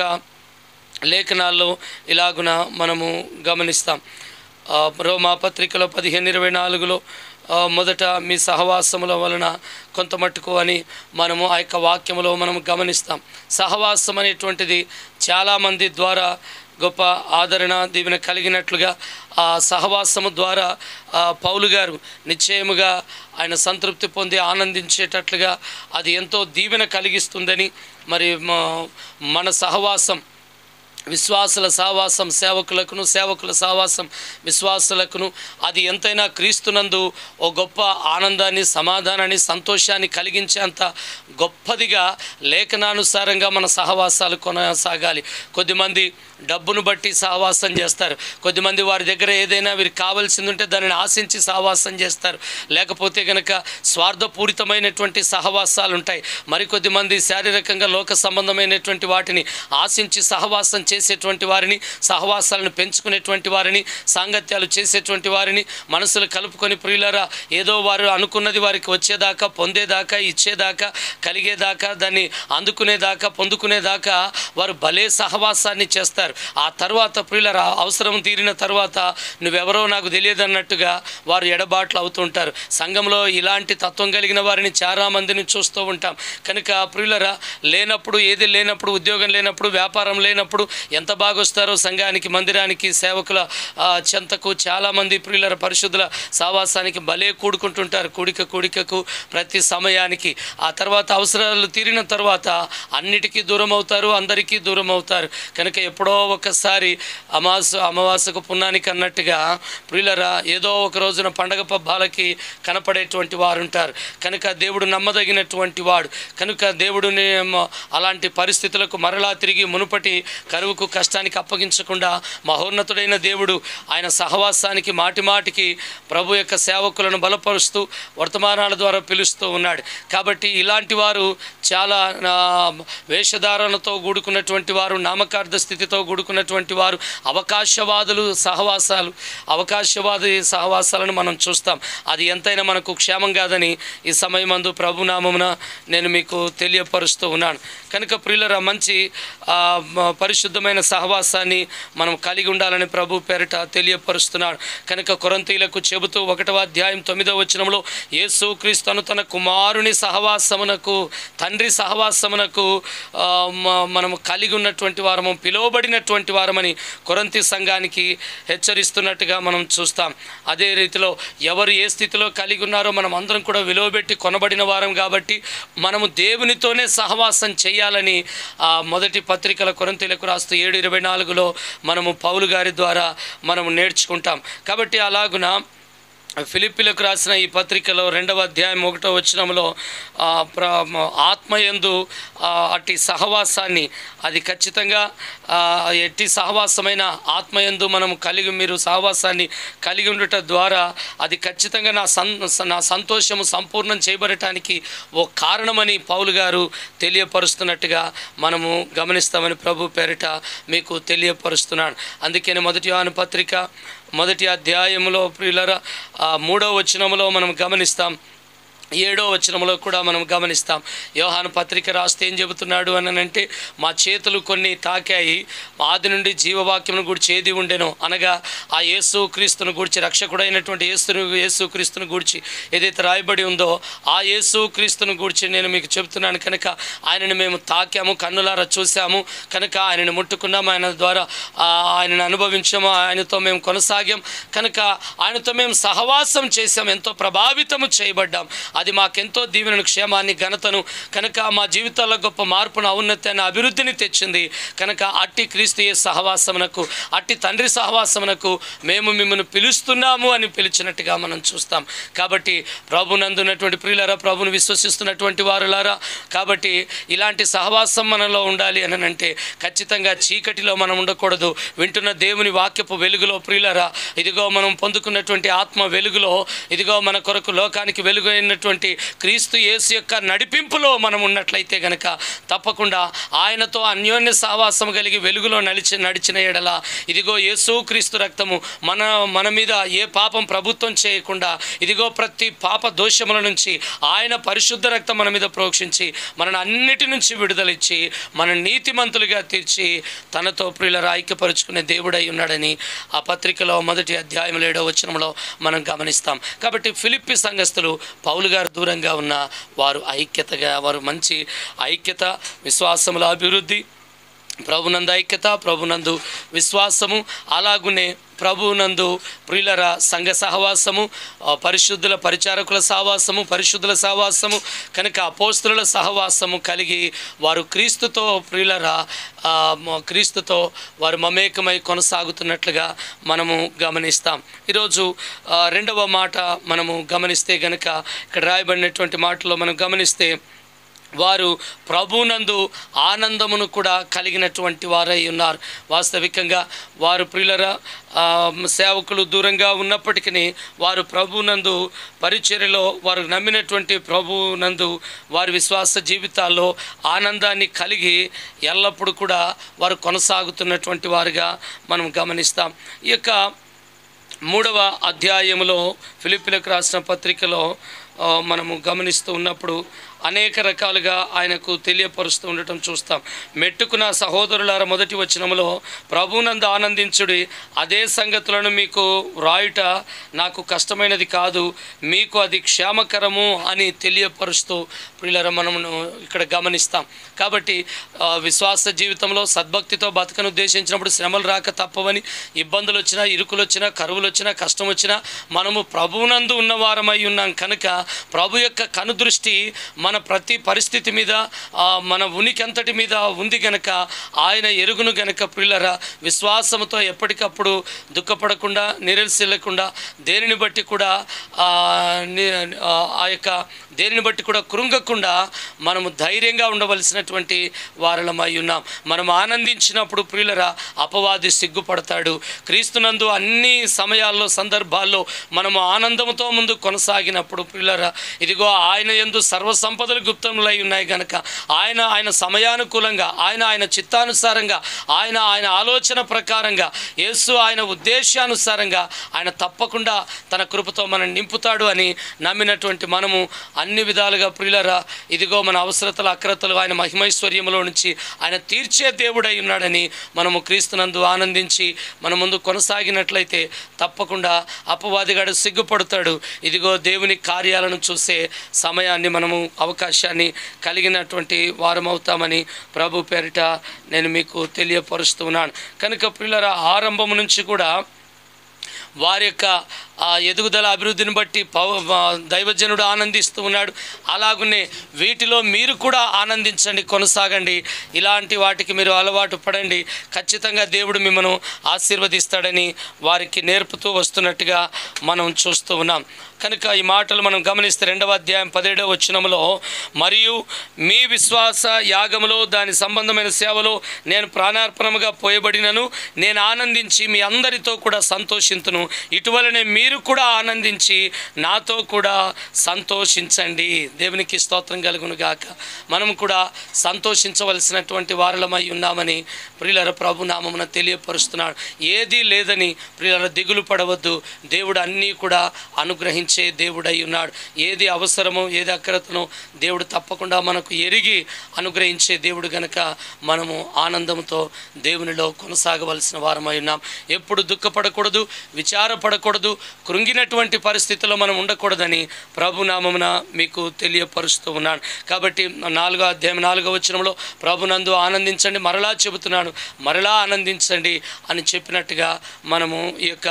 లేఖనాల్లో ఇలాగున మనము గమనిస్తాం ఆ, రోమా పత్రికలో పదిహేను ఇరవై నాలుగులో ఆ, మొదట మీ సహవాసముల వలన కొంత మట్టుకు అని మనము ఆ యొక్క వాక్యములో మనము గమనిస్తాం సహవాసం అనేటువంటిది చాలామంది ద్వారా గొప్ప ఆదరణ దీవెన కలిగినట్లుగా ఆ సహవాసము ద్వారా ఆ, పౌలు గారు నిశ్చయముగా ఆయన సంతృప్తి పొంది ఆనందించేటట్లుగా అది ఎంతో దీవెన కలిగిస్తుందని మరి మ- మన సహవాసం విశ్వాసుల సహవాసం సేవకులకును సేవకుల సహవాసం విశ్వాసులకును అది ఎంతైనా క్రీస్తునందు ఓ గొప్ప ఆనందాన్ని సమాధానాన్ని సంతోషాన్ని కలిగించేంత గొప్పదిగా లేఖనానుసారంగా మన సహవాసాలు కొనసాగాలి కొద్దిమంది డబ్బును బట్టి సహవాసం చేస్తారు కొద్దిమంది వారి దగ్గర ఏదైనా వీరికి కావాల్సింది ఉంటే దానిని ఆశించి సహవాసం చేస్తారు లేకపోతే కనుక స్వార్థపూరితమైనటువంటి సహవాసాలు ఉంటాయి మరికొద్ది మంది శారీరకంగా లోక సంబంధమైనటువంటి వాటిని ఆశించి సహవాసం చేసేటువంటి వారిని సహవాసాలను పెంచుకునేటువంటి వారిని సాంగత్యాలు చేసేటువంటి వారిని మనసులు కలుపుకొని ప్రియులరా ఏదో వారు అనుకున్నది వారికి వచ్చేదాకా పొందేదాకా ఇచ్చేదాకా కలిగేదాకా దాన్ని అందుకునేదాకా పొందుకునేదాకా వారు భలే సహవాసాన్ని చేస్తారు ఆ తర్వాత ప్రియులరా అవసరం తీరిన తర్వాత నువ్వెవరో నాకు తెలియదు అన్నట్టుగా వారు ఎడబాట్లు అవుతుంటారు సంఘంలో ఇలాంటి తత్వం కలిగిన వారిని చాలా మందిని చూస్తూ ఉంటాం కనుక ప్రియులరా లేనప్పుడు ఏది లేనప్పుడు ఉద్యోగం లేనప్పుడు వ్యాపారం లేనప్పుడు ఎంత బాగా వస్తారో సంఘానికి మందిరానికి సేవకుల ఆ, చెంతకు చాలామంది ప్రియులర పరిశుద్ధుల సావాసానికి భలే కూడుకుంటుంటారు కూడిక కూడికకు ప్రతి సమయానికి ఆ తర్వాత అవసరాలు తీరిన తర్వాత అన్నిటికీ దూరం అవుతారు అందరికీ దూరం అవుతారు కనుక ఎప్పుడో ఒకసారి అమాస అమావాసకు పున్నానికి అన్నట్టుగా ప్రియులరా ఏదో ఒక రోజున పండగ పబ్బాలకి కనపడేటువంటి వారు ఉంటారు కనుక దేవుడు నమ్మదగినటువంటి వాడు కనుక దేవుడిని మ- అలాంటి పరిస్థితులకు మరలా తిరిగి మునుపటి కరువుకు కష్టానికి అప్పగించకుండా మహోన్నతుడైన దేవుడు ఆయన సహవాసానికి మాటి మాటికి ప్రభు యొక్క సేవకులను బలపరుస్తూ వర్తమానాల ద్వారా పిలుస్తూ ఉన్నాడు కాబట్టి ఇలాంటి వారు చాలా ఆ, వేషధారణతో కూడుకున్నటువంటి వారు నామకార్థ స్థితితో కూడుకున్నటువంటి వారు అవకాశవాదులు సహవాసాలు అవకాశవాది సహవాసాలను మనం చూస్తాం అది ఎంతైనా మనకు క్షేమం కాదని ఈ సమయమందు ప్రభునామమున నేను మీకు తెలియపరుస్తూ ఉన్నాను కనుక ప్రియులరా మంచి ఆ, మ- పరిశుద్ధమైన సహవాసాన్ని మనం కలిగి ఉండాలని ప్రభు పేరిట తెలియపరుస్తున్నాడు కనుక కొరంతీలకు చెబుతూ ఒకటవ అధ్యాయం తొమ్మిదవ వచనంలో యేసు క్రీస్తును తన కుమారుని సహవాసమునకు తండ్రి సహవాసమునకు ఆ, మ- మనము కలిగి ఉన్నటువంటి వారము పిలువబడినటువంటి వారమని కొరంతి సంఘానికి హెచ్చరిస్తున్నట్టుగా మనం చూస్తాం అదే రీతిలో ఎవరు ఏ స్థితిలో కలిగి ఉన్నారో మనం అందరం కూడా విలువబెట్టి కొనబడిన వారం కాబట్టి మనము దేవునితోనే సహవాసం చేయాలని ఆ మొదటి పత్రికల కొరంతీలకు రాస్తూ ఏడు ఇరవై నాలుగులో మనము పౌలు గారి ద్వారా మనము నేర్చుకుంటాం కాబట్టి అలాగున ఫిలిపిలకు రాసిన ఈ పత్రికలో రెండవ అధ్యాయం ఒకటో వచనంలో ఆ, ప్ర ఆత్మయందు ఆ, అట్టి సహవాసాన్ని అది ఖచ్చితంగా ఆ, ఎట్టి సహవాసమైన ఆత్మయందు మనం కలిగి మీరు సహవాసాన్ని కలిగి ఉండటం ద్వారా అది ఖచ్చితంగా నా సం నా సంతోషము సంపూర్ణం చేయబడటానికి ఓ కారణమని పౌలు గారు తెలియపరుస్తున్నట్టుగా మనము గమనిస్తామని ప్రభు పేరిట మీకు తెలియపరుస్తున్నాను అందుకని మొదటి యోహాను పత్రిక మొదటి అధ్యాయంలో ప్రియులర ఆ మూడో వచనంలో మనం గమనిస్తాం ఏడో వచనంలో కూడా మనం గమనిస్తాం యోహాను పత్రిక రాస్తే ఏం చెబుతున్నాడు అని అంటే మా చేతులు కొన్ని తాకాయి ఆది నుండి జీవవాక్యమును గురించి ఏది ఉండెనో అనగా ఆ యేసు క్రీస్తును గురించి రక్షకుడైనటువంటి యేసును యేసు క్రీస్తును గురించి ఏదైతే రాయబడి ఉందో ఆ యేసు క్రీస్తును గురించి నేను మీకు చెబుతున్నాను కనుక ఆయనను మేము తాకాము కన్నులారా చూసాము కనుక ఆయనను ముట్టుకున్నాము ఆయన ద్వారా ఆ, ఆయనను అనుభవించాము ఆయనతో మేము కొనసాగాం కనుక ఆయనతో మేము సహవాసం చేసాం ఎంతో ప్రభావితము చేయబడ్డాం అది మాకెంతో దీవెనను క్షేమాన్ని ఘనతను కనుక మా జీవితాల్లో గొప్ప మార్పును ఔన్నత్యాన్ని అభివృద్ధిని తెచ్చింది కనుక అట్టి క్రీస్తు ఏ సహవాసమునకు అట్టి తండ్రి సహవాసమునకు మేము మిమ్మల్ని పిలుస్తున్నాము అని పిలిచినట్టుగా మనం చూస్తాం కాబట్టి ప్రభునందున్నటువంటి ప్రియులారా ప్రభును విశ్వసిస్తున్నటువంటి వారులారా కాబట్టి ఇలాంటి సహవాసం మనలో ఉండాలి అని అంటే ఖచ్చితంగా చీకటిలో మనం ఉండకూడదు వింటున్న దేవుని వాక్యపు వెలుగులో ప్రియులరా ఇదిగో మనం పొందుకున్నటువంటి ఆత్మ వెలుగులో ఇదిగో మన కొరకు లోకానికి వెలుగు అయినటువంటి క్రీస్తు యేసు యొక్క నడిపింపులో మనం ఉన్నట్లయితే గనక తప్పకుండా ఆయనతో అన్యోన్య సహవాసం కలిగి వెలుగులో నడిచి నడిచిన ఎడల ఇదిగో యేసు క్రీస్తు రక్తము మన మన మీద ఏ పాపం ప్రభుత్వం చేయకుండా ఇదిగో ప్రతి పాప దోషముల నుంచి ఆయన పరిశుద్ధ రక్తం మన మీద ప్రోక్షించి మనల్ని అన్నిటి నుంచి విడుదలిచ్చి మన నీతిమంతులుగా తీర్చి తనతో ప్రియుల ఐక్యపరుచుకునే దేవుడై ఉన్నాడని ఆ పత్రికలో మొదటి అధ్యాయంలో ఏడో వచనంలో మనం గమనిస్తాం కాబట్టి ఫిలిప్పి సంఘస్థులు పౌలు గారు దూరంగా ఉన్న వారు ఐక్యతగా వారు మంచి ఐక్యత విశ్వాసముల అభివృద్ధి ప్రభునందు ఐక్యత ప్రభునందు విశ్వాసము అలాగునే ప్రభునందు ప్రియులర సంఘ సహవాసము ఆ, పరిశుద్ధుల పరిచారకుల సహవాసము పరిశుద్ధుల సహవాసము కనుక అపోస్తుల సహవాసము కలిగి వారు క్రీస్తుతో ప్రియులర ఆ, మ- క్రీస్తుతో వారు మమేకమై కొనసాగుతున్నట్లుగా మనము గమనిస్తాం ఈరోజు ఆ, రెండవ మాట మనము గమనిస్తే గనుక ఇక్కడ రాయబడినటువంటి మాటలో మనం గమనిస్తే వారు ప్రభునందు ఆనందమును కూడా కలిగినటువంటి వారై ఉన్నారు వాస్తవికంగా వారు ప్రియులర ఆ, సేవకులు దూరంగా ఉన్నప్పటికీ వారు ప్రభునందు పరిచర్యలో వారు నమ్మినటువంటి ప్రభునందు వారి విశ్వాస జీవితాల్లో ఆనందాన్ని కలిగి ఎల్లప్పుడూ కూడా వారు కొనసాగుతున్నటువంటి వారుగా మనం గమనిస్తాం ఈ యొక్క మూడవ అధ్యాయములో ఫిలిపిలకు రాసిన పత్రికలో ఆ, మనము గమనిస్తూ ఉన్నప్పుడు అనేక రకాలుగా ఆయనకు తెలియపరుస్తూ ఉండటం చూస్తాం మెట్టుకున్న సహోదరులార మొదటి వచనములో ప్రభునందు ఆనందించుడి అదే సంగతులను మీకు వ్రాయుట నాకు కష్టమైనది కాదు మీకు అది క్షేమకరము అని తెలియపరుస్తూ ప్రియులర మనమును ఇక్కడ గమనిస్తాం కాబట్టి ఆ, విశ్వాస జీవితంలో సద్భక్తితో బతకను ఉద్దేశించినప్పుడు శ్రమలు రాక తప్పవని ఇబ్బందులు వచ్చినా ఇరుకులు వచ్చినా కరువులు వచ్చినా కష్టం వచ్చినా మనము ప్రభువునందు ఉన్నవారమై ఉన్నాం కనుక ప్రభు యొక్క కనుదృష్టి మన ప్రతి పరిస్థితి మీద ఆ, మన ఉనికి అంతటి మీద ఉంది గనక ఆయన ఎరుగును గనక పిల్లర విశ్వాసంతో ఎప్పటికప్పుడు దుఃఖపడకుండా నిరసిల్లకుండా దేనిని బట్టి కూడా ఆ, ని- ఆ ఆ యొక్క దేనిని బట్టి కూడా కృంగకుండా మనము ధైర్యంగా ఉండవలసినటువంటి వారలమై ఉన్నాం మనం ఆనందించినప్పుడు ప్రియులరా అపవాది సిగ్గుపడతాడు క్రీస్తునందు అన్ని సమయాల్లో సందర్భాల్లో మనము ఆనందంతో ముందు కొనసాగినప్పుడు ప్రియులరా ఇదిగో ఆయన ఎందు సర్వ సంపద సంపదలు గుప్తములై ఉన్నాయి కనుక ఆయన ఆయన సమయానుకూలంగా ఆయన ఆయన చిత్తానుసారంగా ఆయన ఆయన ఆలోచన ప్రకారంగా యేసు ఆయన ఉద్దేశానుసారంగా ఆయన తప్పకుండా తన కృపతో మనం నింపుతాడు అని నమ్మినటువంటి మనము అన్ని విధాలుగా ప్రియులరా ఇదిగో మన అవసరతలు అక్రతలు ఆయన మహిమైశ్వర్యంలో నుంచి ఆయన తీర్చే దేవుడై ఉన్నాడని మనము క్రీస్తునందు ఆనందించి మన ముందు కొనసాగినట్లయితే తప్పకుండా అపవాదిగాడు సిగ్గుపడతాడు ఇదిగో దేవుని కార్యాలను చూసే సమయాన్ని మనము అవకాశాన్ని కలిగినటువంటి వారం అవుతామని ప్రభు పేరిట నేను మీకు తెలియపరుస్తున్నాను కనుక పిల్లల ఆరంభం నుంచి కూడా వారి యొక్క ఆ ఎదుగుదల అభివృద్ధిని బట్టి పౌ ఆ దైవజనుడు ఆనందిస్తూ ఉన్నాడు అలాగనే వీటిలో మీరు కూడా ఆనందించండి కొనసాగండి ఇలాంటి వాటికి మీరు అలవాటు పడండి ఖచ్చితంగా దేవుడు మిమ్మల్ని ఆశీర్వదిస్తాడని వారికి నేర్పుతూ వస్తున్నట్టుగా మనం చూస్తూ ఉన్నాం కనుక ఈ మాటలు మనం గమనిస్తే రెండవ అధ్యాయం పదిహేడవ వచనంలో మరియు మీ విశ్వాస యాగములో దాని సంబంధమైన సేవలో నేను ప్రాణార్పణముగా పోయబడినను నేను ఆనందించి మీ అందరితో కూడా సంతోషింతును ఇటువలనే మీరు కూడా ఆనందించి నాతో కూడా సంతోషించండి దేవునికి స్తోత్రం కలుగును గాక మనం కూడా సంతోషించవలసినటువంటి వారలమై ఉన్నామని ప్రియులర ప్రభు నామమున తెలియపరుస్తున్నాడు ఏదీ లేదని ప్రియులర దిగులు పడవద్దు దేవుడు అన్నీ కూడా అనుగ్రహించే దేవుడై ఉన్నాడు ఏది అవసరమో ఏది అక్రతనో దేవుడు తప్పకుండా మనకు ఎరిగి అనుగ్రహించే దేవుడు గనక మనము ఆనందంతో దేవునిలో కొనసాగవలసిన వారమై ఉన్నాం ఎప్పుడు దుఃఖపడకూడదు విచారపడకూడదు కృంగినటువంటి పరిస్థితిలో మనం ఉండకూడదని ప్రభునామమున మీకు తెలియపరుస్తూ ఉన్నాను కాబట్టి నాలుగో అధ్యాయం నాలుగో వచనంలో ప్రభునందు ఆనందించండి మరలా చెబుతున్నాను మరలా ఆనందించండి అని చెప్పినట్టుగా మనము ఈ యొక్క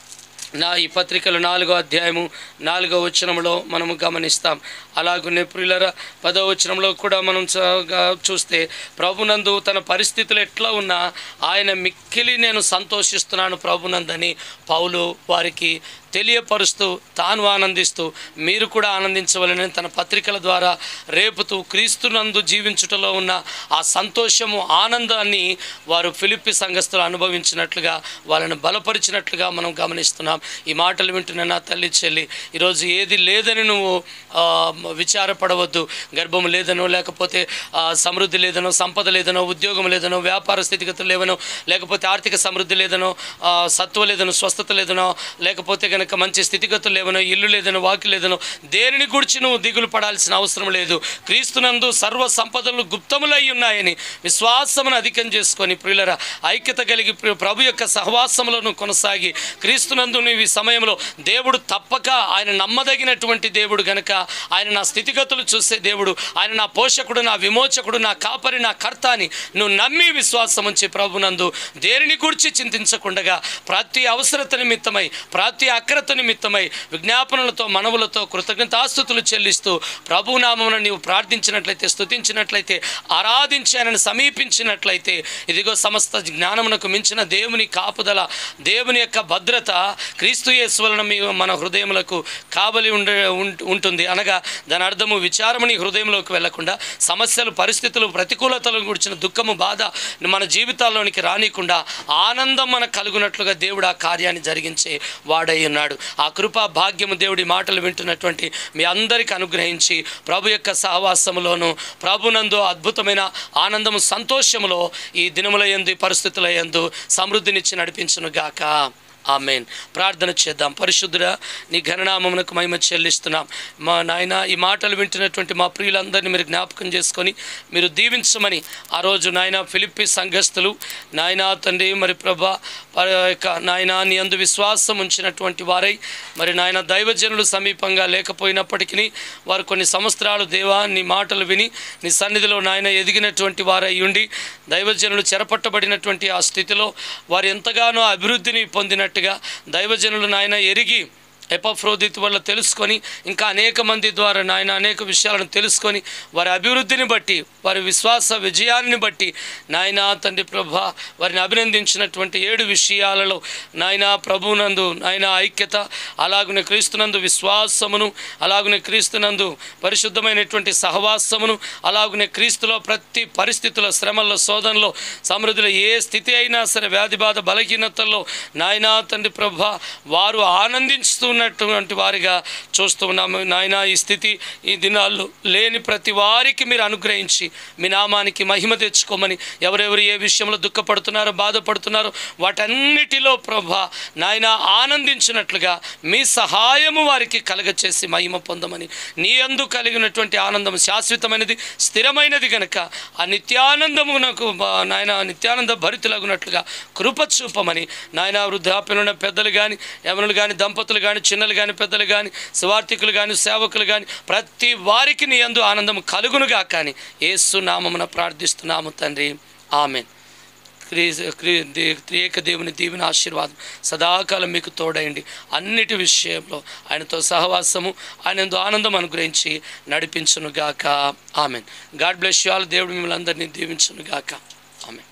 నా ఈ పత్రికలు నాలుగో అధ్యాయము నాలుగో వచనంలో మనము గమనిస్తాం అలాగనే ప్రియులర పదో వచనంలో కూడా మనం చ- చూస్తే ప్రభునందు తన పరిస్థితులు ఎట్లా ఉన్నా ఆయన మిక్కిలి నేను సంతోషిస్తున్నాను ప్రభునందని పౌలు వారికి తెలియపరుస్తూ తాను ఆనందిస్తూ మీరు కూడా ఆనందించవలని తన పత్రికల ద్వారా రేపుతూ క్రీస్తునందు జీవించుటలో ఉన్న ఆ సంతోషము ఆనందాన్ని వారు ఫిలిప్పి సంఘస్థులు అనుభవించినట్లుగా వాళ్ళని బలపరిచినట్లుగా మనం గమనిస్తున్నాం ఈ మాటలు వింటున్న నా తల్లి చెల్లి ఈరోజు ఏది లేదని నువ్వు ఆ, విచారపడవద్దు గర్భం లేదనో లేకపోతే ఆ, సమృద్ధి లేదనో సంపద లేదనో ఉద్యోగం లేదనో వ్యాపార స్థితిగతులు లేవనో లేకపోతే ఆర్థిక సమృద్ధి లేదనో ఆ, సత్వ లేదనో స్వస్థత లేదనో లేకపోతే కనుక మంచి స్థితిగతులు లేవనో ఇల్లు లేదనో వాకి లేదనో దేనిని గురించి నువ్వు దిగులు పడాల్సిన అవసరం లేదు క్రీస్తునందు సర్వ సంపదలు గుప్తములై ఉన్నాయని విశ్వాసమును అధికం చేసుకొని ప్రియులర ఐక్యత కలిగి ప్రి- ప్రభు యొక్క సహవాసములను కొనసాగి క్రీస్తునందు నీవు ఈ సమయంలో దేవుడు తప్పక ఆయన నమ్మదగినటువంటి దేవుడు గనక ఆయన నా స్థితిగతులు చూసే దేవుడు ఆయన నా పోషకుడు నా విమోచకుడు నా కాపరి నా కర్త అని నువ్వు నమ్మి విశ్వాసం ఉంచి ప్రభునందు దేనిని గురించి చింతించకుండగా ప్రతి అవసరత నిమిత్తమై ప్రతి అక్రత నిమిత్తమై విజ్ఞాపనలతో మనవులతో కృతజ్ఞతాస్థుతులు చెల్లిస్తూ ప్రభునామమున నీవు ప్రార్థించినట్లయితే స్తుతించినట్లయితే ఆరాధించి ఆయనను సమీపించినట్లయితే ఇదిగో సమస్త జ్ఞానమునకు మించిన దేవుని కాపుదల దేవుని యొక్క భద్రత క్రీస్తు యేసు వలన మీ మన హృదయములకు కావలి ఉండే ఉం- ఉంటుంది అనగా దాని అర్థము విచారము నీ హృదయంలోకి వెళ్లకుండా సమస్యలు పరిస్థితులు ప్రతికూలతలను గురించిన దుఃఖము బాధ మన జీవితాల్లోనికి రానికుండా ఆనందం మనకు కలుగునట్లుగా దేవుడు ఆ కార్యాన్ని జరిగించే వాడై ఉన్నాడు ఆ కృపా భాగ్యము దేవుడి మాటలు వింటున్నటువంటి మీ అందరికి అనుగ్రహించి ప్రభు యొక్క సహవాసములోను ప్రభునందు అద్భుతమైన ఆనందము సంతోషములో ఈ దినముల యందు ఈ పరిస్థితుల యందు సమృద్ధినిచ్చి నడిపించును గాక ఆమెన్ ప్రార్థన చేద్దాం పరిశుద్ధుడా నీ ఘననామమునకు మహిమ చెల్లిస్తున్నాం మా నాయన ఈ మాటలు వింటున్నటువంటి మా ప్రియులందరినీ మీరు జ్ఞాపకం చేసుకొని మీరు దీవించమని ఆ రోజు నాయన ఫిలిప్పి సంఘస్థులు నాయన తండ్రి మరి ప్రభా వారి యొక్క నాయన నీ అందు విశ్వాసం ఉంచినటువంటి వారై మరి నాయన దైవజనులు సమీపంగా లేకపోయినప్పటికీ వారు కొన్ని సంవత్సరాలు దేవా నీ మాటలు విని నీ సన్నిధిలో నాయన ఎదిగినటువంటి వారై ఉండి దైవజనులు చెరపట్టబడినటువంటి ఆ స్థితిలో వారు ఎంతగానో అభివృద్ధిని పొందినట్టుగా దైవజనులు నాయన ఎరిగి ఎపఫ్రోదిత్ వల్ల తెలుసుకొని ఇంకా అనేక మంది ద్వారా నాయన అనేక విషయాలను తెలుసుకొని వారి అభివృద్ధిని బట్టి వారి విశ్వాస విజయాన్ని బట్టి నాయన తండ్రి ప్రభ వారిని అభినందించినటువంటి ఏడు విషయాలలో నాయన ప్రభునందు నాయన ఐక్యత అలాగునే క్రీస్తునందు విశ్వాసమును అలాగునే క్రీస్తునందు పరిశుద్ధమైనటువంటి సహవాసమును అలాగునే క్రీస్తులో ప్రతి పరిస్థితుల్లో శ్రమల్లో శోధనలో సమృద్ధిలో ఏ స్థితి అయినా సరే వ్యాధి బాధ బలహీనతల్లో నాయనా తండ్రి ప్రభ వారు ఆనందిస్తూ ఉన్నటువంటి వారిగా చూస్తూ ఉన్నాము నాయన ఈ స్థితి ఈ దినాల్లో లేని ప్రతి వారికి మీరు అనుగ్రహించి మీ నామానికి మహిమ తెచ్చుకోమని ఎవరెవరు ఏ విషయంలో దుఃఖపడుతున్నారో బాధపడుతున్నారో వాటన్నిటిలో ప్రభా నాయన ఆనందించినట్లుగా మీ సహాయము వారికి కలగచేసి మహిమ పొందమని నీ అందు కలిగినటువంటి ఆనందం శాశ్వతమైనది స్థిరమైనది గనక ఆ నిత్యానందము నాకు నాయన నిత్యానంద భరితులగునట్లుగా కృప చూపమని నాయన వృద్ధాప్యులున్న పెద్దలు కానీ యవనులు కానీ దంపతులు కానీ చిన్నలు కానీ పెద్దలు కానీ స్వార్థికులు కానీ సేవకులు కానీ ప్రతి వారికి నీ అందు ఆనందం కలుగునుగా కానీ ఏసు నామమున ప్రార్థిస్తున్నాము తండ్రి ఆమెన్ క్రీ క్రీ దే- త్రియేక దేవుని దీవెన ఆశీర్వాదం సదాకాలం మీకు తోడయండి అన్నిటి విషయంలో ఆయనతో సహవాసము ఆయనందు ఆనందం అనుగ్రహించి నడిపించునుగాక amen God bless you all దేవుడు మిమ్మల్ని అందరినీ దీవించునుగాక ఆమెన్